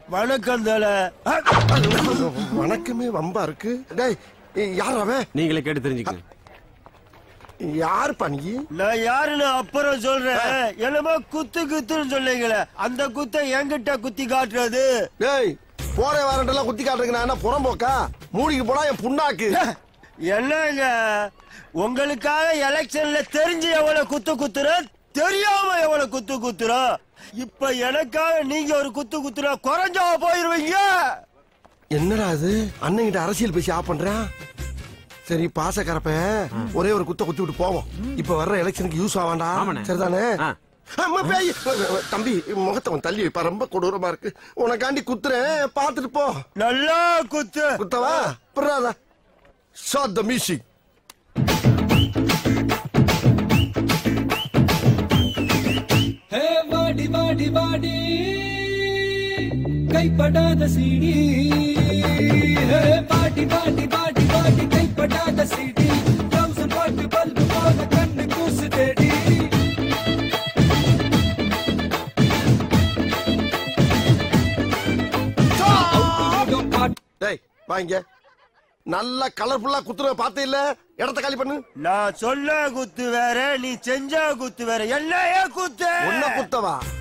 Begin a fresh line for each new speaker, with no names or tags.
வணக்கம் தல
வணக்கமே வம்பா இருக்கு டேய் யார் அவன்
நீங்களே கேட்டு தெரிஞ்சுக்கங்க
யார் நீ
நான் யாருன்னு அப்புறம் சொல்றேன் என்னமோ குத்து குத்துன்னு சொன்னீங்களே அந்த குத்தை என்கிட்ட குத்தி காட்டுறது
டேய் போற வாரண்டெல்லாம் குத்தி காட்டுறதுக்கு நான் என்ன புறம்போக்கா மூடிக்கு போனா என் புண்ணாக்கு
என்னங்க உங்களுக்காக எலெக்ஷன்ல தெரிஞ்சு எவ்வளவு குத்து குத்துறோம் தெரியாம எவ்வளவு குத்து குத்துறோம் இப்ப எனக்காக நீங்க ஒரு குத்து குத்துறா குறைஞ்சா போயிருவீங்க
என்னடா அது அண்ணன்கிட்ட அரசியல் பேசி ஆப் பண்றான் சரி பாசக்கரப்ப ஒரே ஒரு குத்த குத்தி விட்டு போவோம் இப்ப வர்ற எலெக்ஷனுக்கு யூஸ் ஆவாண்டா
ஆமாண்ணே.
சரிதானே
ஆ.
அம்மா பேய் தம்பி முகத்தை அவன் தள்ளி வைப்பா ரொம்ப கொடூரமா இருக்கு உனக்காண்டி குத்துறேன் பாத்துட்டு போ
நல்லா குத்து
குத்தவா புறாதா ஷாட் த மியூசிக்
ஹே வாடி வாடி வாடி கைப்படாத சீடி ஹே வாடி வாடி வாடி வாடி கைப்படாத சீடி தௌசண்ட் வாட் பல்பு போல கண்ணு கூசு தேடி
டேய் வாங்க நல்லா கலர்ஃபுல்லா குத்துற பார்த்தே இல்ல இடத்த காலி பண்ணு
நான் சொன்ன குத்து வேற நீ செஞ்ச குத்து வேற என்னையே குத்து
ஒன்ன குத்தவா